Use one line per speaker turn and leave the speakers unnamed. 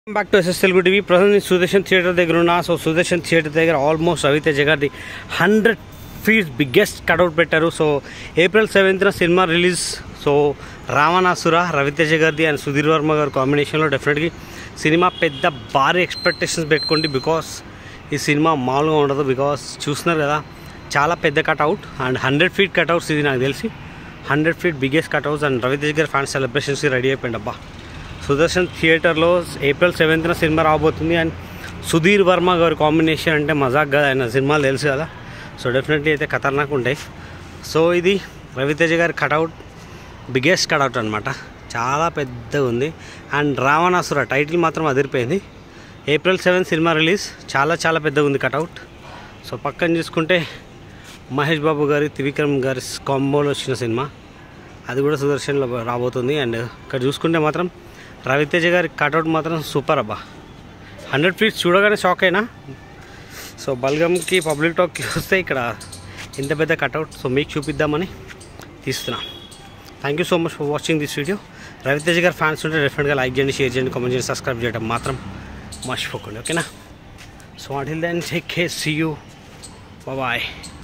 back to SS Telugu TV present నేను Sudarshan theatre దగ్గర ఉన్నా సో సుదర్శన్ థియేటర్ దగ్గర ఆల్మోస్ట్ రవితేజ గారిది హండ్రెడ్ ఫీట్ బిగ్గెస్ట్ కట్అవుట్ పెట్టారు సో ఏప్రిల్ సెవెంత్న సినిమా రిలీజ్ సో రావణాసుర రవితేజ గారిది అండ్ సుధీర్ వర్మ గారి కాంబినేషన్లో డెఫినెట్గా సినిమా పెద్ద భారీ ఎక్స్పెక్టేషన్స్ పెట్టుకోండి బికాస్ ఈ సినిమా మామూలుగా ఉండదు బికాస్ చూస్తున్నారు కదా చాలా పెద్ద cutout and hundred feet cutouts ఇది నాకు తెలిసి hundred feet biggest cutouts and Raviteja గారి ఫ్యాన్స్ సెలబ్రేషన్స్కి రెడీ అయిపోయింది అబ్బా సుదర్శన్ థియేటర్లో ఏప్రిల్ సెవెంత్న సినిమా రాబోతుంది అండ్ సుధీర్ వర్మ గారి కాంబినేషన్ అంటే మజాక్ కదా ఆయన సినిమాలు తెలుసు కదా సో డెఫినెట్లీ అయితే ఖతర్నాక్ ఉంటాయి సో ఇది రవితేజ గారి కటౌట్ బిగ్గెస్ట్ కటౌట్ అనమాట చాలా పెద్దగా ఉంది అండ్ రావణాసుర టైటిల్ మాత్రం అదిరిపోయింది ఏప్రిల్ సెవెన్ సినిమా రిలీజ్ చాలా చాలా పెద్దగా ఉంది కటౌట్ సో పక్కన చూసుకుంటే మహేష్ బాబు గారి త్రివిక్రమ్ గారి కాంబోలో వచ్చిన సినిమా అది కూడా సుదర్శన్లో రాబోతుంది అండ్ ఇక్కడ చూసుకుంటే మాత్రం రవితేజ గారి కటౌట్ మాత్రం సూపర్ అబ్బా హండ్రెడ్ ఫీట్స్ చూడగానే షాక్ అయినా సో బల్గమ్కి పబ్లిక్ టాక్కి వస్తే ఇక్కడ ఇంత పెద్ద కటౌట్ సో మీకు చూపిద్దామని తీస్తున్నా thank you so much for watching this video Raviteja గారి ఫ్యాన్స్ ఉంటే డెఫినెట్గా లైక్ చేయండి షేర్ చేయండి కామెంట్ చేయండి సబ్స్క్రైబ్ చేయడం మాత్రం మర్చిపోకండి ఓకేనా so until then take care see you bye